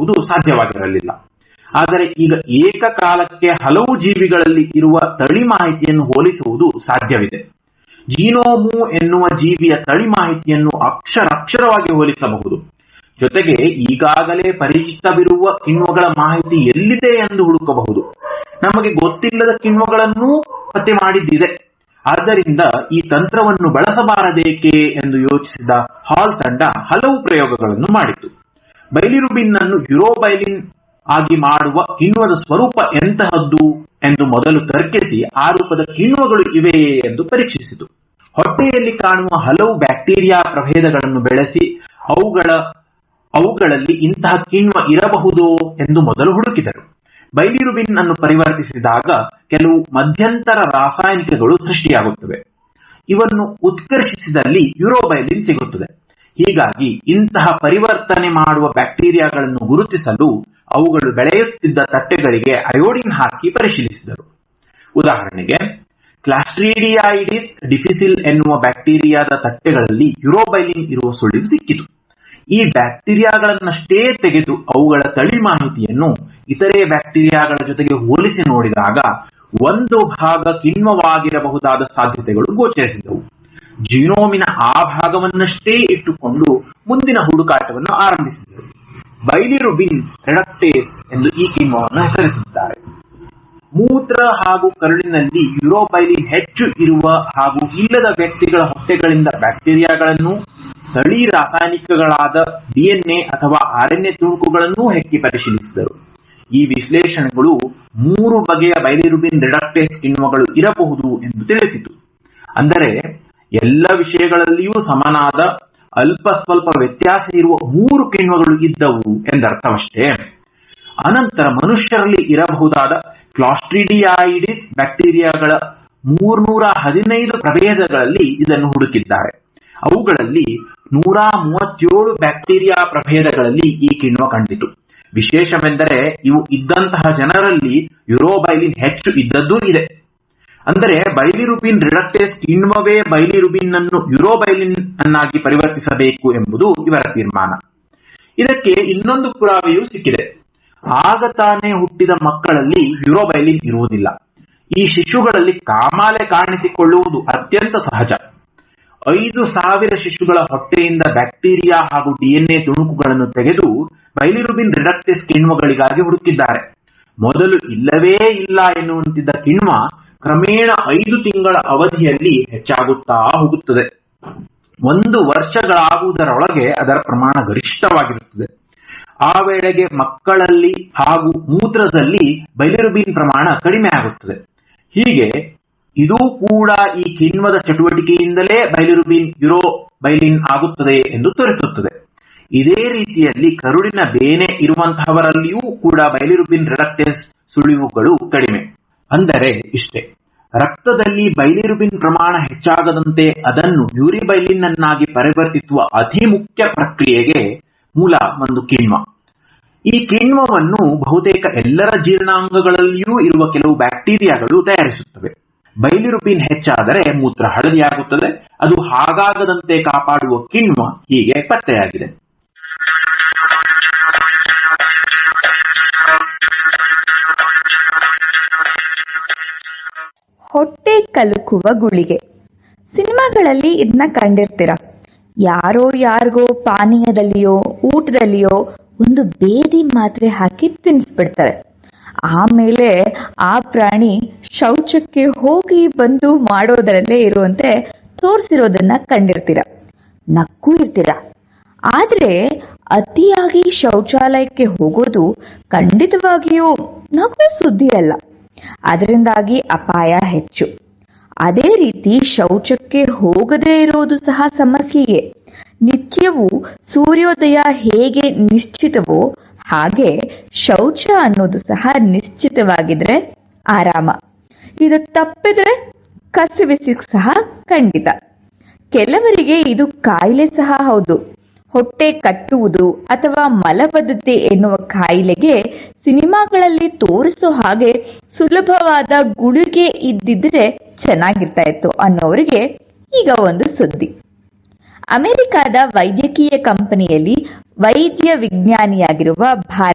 ಮಾಡುವುದು ಸಾಧ್ಯವಾಗಿರಲಿಲ್ಲ ಆದರೆ ಈಗ ಏಕಕಾಲಕ್ಕೆ ಹಲವು ಜೀವಿಗಳಲ್ಲಿ ಇರುವ ತಳಿ ಮಾಹಿತಿಯನ್ನು ಹೋಲಿಸುವುದು ಸಾಧ್ಯವಿದೆ ಜೀನೋಮು ಎನ್ನುವ ಜೀವಿಯ ತಳಿ ಮಾಹಿತಿಯನ್ನು ಅಕ್ಷರಕ್ಷರವಾಗಿ ಹೋಲಿಸಬಹುದು ಜೊತೆಗೆ ಈಗಾಗಲೇ ಪರಿಚಿತವಿರುವ ಕಿಣ್ವಗಳ ಮಾಹಿತಿ ಎಲ್ಲಿದೆ ಎಂದು ಹುಡುಕಬಹುದು ನಮಗೆ ಗೊತ್ತಿಲ್ಲದ ಕಿಣ್ವಗಳನ್ನೂ ಪತ್ತೆ ಮಾಡಿದ್ದಿದೆ ಆದ್ದರಿಂದ ಈ ತಂತ್ರವನ್ನು ಬಳಸಬಾರದೇಕೆ ಎಂದು ಯೋಚಿಸಿದ ಹಾಲ್ ತಂಡ ಹಲವು ಪ್ರಯೋಗಗಳನ್ನು ಮಾಡಿತು ಬೈಲಿರುಬಿನ್ ಅನ್ನು ಯುರೋಬೈಲಿನ್ ಆಗಿ ಮಾಡುವ ಕಿಣ್ವದ ಸ್ವರೂಪ ಎಂತಹದ್ದು ಎಂದು ಮೊದಲು ತರ್ಕಿಸಿ ಆ ರೂಪದ ಕಿಣ್ವಗಳು ಇವೆಯೇ ಎಂದು ಪರೀಕ್ಷಿಸಿತು ಹೊಟ್ಟೆಯಲ್ಲಿ ಕಾಣುವ ಹಲವು ಬ್ಯಾಕ್ಟೀರಿಯಾ ಪ್ರಭೇದಗಳನ್ನು ಬೆಳೆಸಿ ಅವುಗಳ ಅವುಗಳಲ್ಲಿ ಇಂತಹ ಕಿಣ್ವ ಇರಬಹುದೋ ಎಂದು ಮೊದಲು ಹುಡುಕಿದರು ಬೈಲಿರುಬಿನ್ ಅನ್ನು ಪರಿವರ್ತಿಸಿದಾಗ ಕೆಲವು ಮಧ್ಯಂತರ ರಾಸಾಯನಿಕಗಳು ಸೃಷ್ಟಿಯಾಗುತ್ತವೆ ಇವನ್ನು ಉತ್ಕರ್ಷಿಸಿದಲ್ಲಿ ಯುರೋಬೈಲಿನ್ ಸಿಗುತ್ತದೆ ಹೀಗಾಗಿ ಇಂತಹ ಪರಿವರ್ತನೆ ಮಾಡುವ ಬ್ಯಾಕ್ಟೀರಿಯಾಗಳನ್ನು ಗುರುತಿಸಲು ಅವುಗಳು ಬೆಳೆಯುತ್ತಿದ್ದ ತಟ್ಟೆಗಳಿಗೆ ಅಯೋಡಿನ್ ಹಾಕಿ ಪರಿಶೀಲಿಸಿದರು ಉದಾಹರಣೆಗೆ ಕ್ಲಾಸ್ಟ್ರೀಡಿಯಾಯಿಡಿಸ್ ಡಿಫಿಸಿಲ್ ಎನ್ನುವ ಬ್ಯಾಕ್ಟೀರಿಯಾದ ತಟ್ಟೆಗಳಲ್ಲಿ ಯುರೋಬೈಲಿನ್ ಇರುವ ಸುಳಿವು ಸಿಕ್ಕಿತು ಈ ಬ್ಯಾಕ್ಟೀರಿಯಾಗಳನ್ನಷ್ಟೇ ತೆಗೆದು ಅವುಗಳ ತಳಿ ಮಾಹಿತಿಯನ್ನು ಇತರೆ ಬ್ಯಾಕ್ಟೀರಿಯಾಗಳ ಜೊತೆಗೆ ಹೋಲಿಸಿ ನೋಡಿದಾಗ ಒಂದು ಭಾಗ ಕಿಣ್ವವಾಗಿರಬಹುದಾದ ಸಾಧ್ಯತೆಗಳು ಗೋಚರಿಸಿದವು ಜೀನೋಮಿನ ಆ ಭಾಗವನ್ನಷ್ಟೇ ಇಟ್ಟುಕೊಂಡು ಮುಂದಿನ ಹುಡುಕಾಟವನ್ನು ಆರಂಭಿಸಿದರು ಬೈಲಿರುಬಿನ್ ರೆಡಕ್ಟೇಸ್ ಎಂದು ಈ ಕಿಣ್ವವನ್ನು ಹೆಸರಿಸಿದ್ದಾರೆ ಮೂತ್ರ ಹಾಗೂ ಕರುಳಿನಲ್ಲಿ ಯುರೋಬೈಲಿನ್ ಹೆಚ್ಚು ಇರುವ ಹಾಗೂ ಇಲ್ಲದ ವ್ಯಕ್ತಿಗಳ ಹೊಟ್ಟೆಗಳಿಂದ ಬ್ಯಾಕ್ಟೀರಿಯಾಗಳನ್ನು ಸ್ಥಳೀ ರಾಸಾಯನಿಕಗಳಾದ ಡಿಎನ್ಎ ಅಥವಾ ಆರ್ಎನ್ಎ ತುಣುಕುಗಳನ್ನೂ ಹೆಕ್ಕಿ ಪರಿಶೀಲಿಸಿದರು ಈ ವಿಶ್ಲೇಷಣೆಗಳು ಮೂರು ಬಗೆಯ ಬೈಲಿರುಬಿನ್ ರಿಡಕ್ಟೇಸ್ ಕಿಣ್ವಗಳು ಇರಬಹುದು ಎಂದು ತಿಳಿಸಿತು ಅಂದರೆ ಎಲ್ಲ ವಿಷಯಗಳಲ್ಲಿಯೂ ಸಮನಾದ ಅಲ್ಪ ಸ್ವಲ್ಪ ವ್ಯತ್ಯಾಸ ಇರುವ ಮೂರು ಕಿಣ್ವಗಳು ಇದ್ದವು ಎಂದರ್ಥವಷ್ಟೇ ಅನಂತರ ಮನುಷ್ಯರಲ್ಲಿ ಇರಬಹುದಾದ ಕ್ಲಾಸ್ಟ್ರಿಡಿಯಾಯಿಡಿಸ್ ಬ್ಯಾಕ್ಟೀರಿಯಾಗಳ ಮೂರ್ನೂರ ಹದಿನೈದು ಪ್ರಭೇದಗಳಲ್ಲಿ ಇದನ್ನು ಹುಡುಕಿದ್ದಾರೆ ಅವುಗಳಲ್ಲಿ ನೂರ ಮೂವತ್ತೇಳು ಬ್ಯಾಕ್ಟೀರಿಯಾ ಪ್ರಭೇದಗಳಲ್ಲಿ ಈ ಕಿಣ್ವ ಕಂಡಿತು ವಿಶೇಷವೆಂದರೆ ಇವು ಇದ್ದಂತಹ ಜನರಲ್ಲಿ ಯುರೋಬೈಲಿನ್ ಹೆಚ್ಚು ಇದ್ದದ್ದೂ ಇದೆ ಅಂದರೆ ಬೈಲಿರುಬಿನ್ ರಿಡಕ್ಟೇಸ್ ಕಿಣ್ವವೇ ಬೈಲಿರುಬಿನ್ ಅನ್ನು ಯುರೋಬೈಲಿನ್ ಅನ್ನಾಗಿ ಪರಿವರ್ತಿಸಬೇಕು ಎಂಬುದು ಇವರ ತೀರ್ಮಾನ ಇದಕ್ಕೆ ಇನ್ನೊಂದು ಪುರಾವೆಯೂ ಸಿಕ್ಕಿದೆ ಆಗ ತಾನೇ ಹುಟ್ಟಿದ ಮಕ್ಕಳಲ್ಲಿ ಯುರೋಬೈಲಿನ್ ಇರುವುದಿಲ್ಲ ಈ ಶಿಶುಗಳಲ್ಲಿ ಕಾಮಾಲೆ ಕಾಣಿಸಿಕೊಳ್ಳುವುದು ಅತ್ಯಂತ ಸಹಜ ಐದು ಸಾವಿರ ಶಿಶುಗಳ ಹೊಟ್ಟೆಯಿಂದ ಬ್ಯಾಕ್ಟೀರಿಯಾ ಹಾಗೂ ಡಿಎನ್ಎ ತುಣುಕುಗಳನ್ನು ತೆಗೆದು ಬೈಲಿರುಬಿನ್ ರಿಡಕ್ಟಿಸ್ ಕಿಣ್ವಗಳಿಗಾಗಿ ಹುಡುಕಿದ್ದಾರೆ ಮೊದಲು ಇಲ್ಲವೇ ಇಲ್ಲ ಎನ್ನುವಂತಿದ್ದ ಕಿಣ್ವ ಕ್ರಮೇಣ ಐದು ತಿಂಗಳ ಅವಧಿಯಲ್ಲಿ ಹೆಚ್ಚಾಗುತ್ತಾ ಹೋಗುತ್ತದೆ ಒಂದು ವರ್ಷಗಳಾಗುವುದರೊಳಗೆ ಅದರ ಪ್ರಮಾಣ ಗರಿಷ್ಠವಾಗಿರುತ್ತದೆ ಆ ವೇಳೆಗೆ ಮಕ್ಕಳಲ್ಲಿ ಹಾಗೂ ಮೂತ್ರದಲ್ಲಿ ಬೈಲಿರುಬಿನ್ ಪ್ರಮಾಣ ಕಡಿಮೆ ಆಗುತ್ತದೆ ಹೀಗೆ ಇದೂ ಕೂಡ ಈ ಕಿಣ್ವದ ಚಟುವಟಿಕೆಯಿಂದಲೇ ಬೈಲಿರುಬಿನ್ ಯುರೋ ಬೈಲಿನ್ ಆಗುತ್ತದೆ ಎಂದು ತೋರಿಸುತ್ತದೆ ಇದೇ ರೀತಿಯಲ್ಲಿ ಕರುಳಿನ ಬೇನೆ ಇರುವಂತಹವರಲ್ಲಿಯೂ ಕೂಡ ಬೈಲಿರುಬಿನ್ ರಿಡಕ್ಟೇಸ್ ಸುಳಿವುಗಳು ಕಡಿಮೆ ಅಂದರೆ ಇಷ್ಟೇ ರಕ್ತದಲ್ಲಿ ಬೈಲಿರುಬಿನ್ ಪ್ರಮಾಣ ಹೆಚ್ಚಾಗದಂತೆ ಅದನ್ನು ಯೂರಿಬೈಲಿನ್ ಅನ್ನಾಗಿ ಪರಿವರ್ತಿಸುವ ಅತಿ ಮುಖ್ಯ ಪ್ರಕ್ರಿಯೆಗೆ ಮೂಲ ಒಂದು ಕಿಣ್ವ ಈ ಕಿಣ್ವವನ್ನು ಬಹುತೇಕ ಎಲ್ಲರ ಜೀರ್ಣಾಂಗಗಳಲ್ಲಿಯೂ ಇರುವ ಕೆಲವು ಬ್ಯಾಕ್ಟೀರಿಯಾಗಳು ತಯಾರಿಸುತ್ತವೆ ಬೈಲಿರುಬಿನ್ ಹೆಚ್ಚಾದರೆ ಮೂತ್ರ ಹಳದಿಯಾಗುತ್ತದೆ ಅದು ಹಾಗಾಗದಂತೆ ಕಾಪಾಡುವ ಕಿಣ್ವ ಹೀಗೆ ಪತ್ತೆಯಾಗಿದೆ ಹೊಟ್ಟೆ ಕಲುಕುವ ಗುಳಿಗೆ ಸಿನಿಮಾಗಳಲ್ಲಿ ಇದನ್ನ ಕಂಡಿರ್ತೀರ ಯಾರೋ ಯಾರಿಗೋ ಪಾನೀಯದಲ್ಲಿಯೋ ಊಟದಲ್ಲಿಯೋ ಒಂದು ಬೇದಿ ಮಾತ್ರೆ ಹಾಕಿ ತಿನ್ನಿಸ್ಬಿಡ್ತಾರೆ ಆಮೇಲೆ ಆ ಪ್ರಾಣಿ ಶೌಚಕ್ಕೆ ಹೋಗಿ ಬಂದು ಮಾಡೋದರಲ್ಲೇ ಇರುವಂತೆ ತೋರಿಸಿರೋದನ್ನ ಕಂಡಿರ್ತೀರ ನಕ್ಕೂ ಇರ್ತೀರ ಆದ್ರೆ ಅತಿಯಾಗಿ ಶೌಚಾಲಯಕ್ಕೆ ಹೋಗೋದು ಖಂಡಿತವಾಗಿಯೂ ನಗು ಸುದ್ದಿ ಅಲ್ಲ ಅದರಿಂದಾಗಿ ಅಪಾಯ ಹೆಚ್ಚು ಅದೇ ರೀತಿ ಶೌಚಕ್ಕೆ ಹೋಗದೇ ಇರೋದು ಸಹ ಸಮಸ್ಯೆಯೇ ನಿತ್ಯವೂ ಸೂರ್ಯೋದಯ ಹೇಗೆ ನಿಶ್ಚಿತವೋ ಹಾಗೆ ಶೌಚ ಅನ್ನೋದು ಸಹ ನಿಶ್ಚಿತವಾಗಿದ್ರೆ ಆರಾಮ ಇದು ತಪ್ಪಿದ್ರೆ ಕಸಿವಿಸಿ ಸಹ ಖಂಡಿತ ಕೆಲವರಿಗೆ ಇದು ಕಾಯಿಲೆ ಸಹ ಹೌದು ಹೊಟ್ಟೆ ಕಟ್ಟುವುದು ಅಥವಾ ಮಲಬದ್ಧತೆ ಎನ್ನುವ ಕಾಯಿಲೆಗೆ ಸಿನಿಮಾಗಳಲ್ಲಿ ತೋರಿಸೋ ಹಾಗೆ ಸುಲಭವಾದ ಗುಳಿಗೆ ಇದ್ದಿದ್ರೆ ಚೆನ್ನಾಗಿರ್ತಾ ಇತ್ತು ಅನ್ನೋರಿಗೆ ಈಗ ಒಂದು ಸುದ್ದಿ ಅಮೆರಿಕದ ವೈದ್ಯಕೀಯ ಕಂಪನಿಯಲ್ಲಿ ವೈದ್ಯ ವಿಜ್ಞಾನಿಯಾಗಿರುವ ಭಾರತ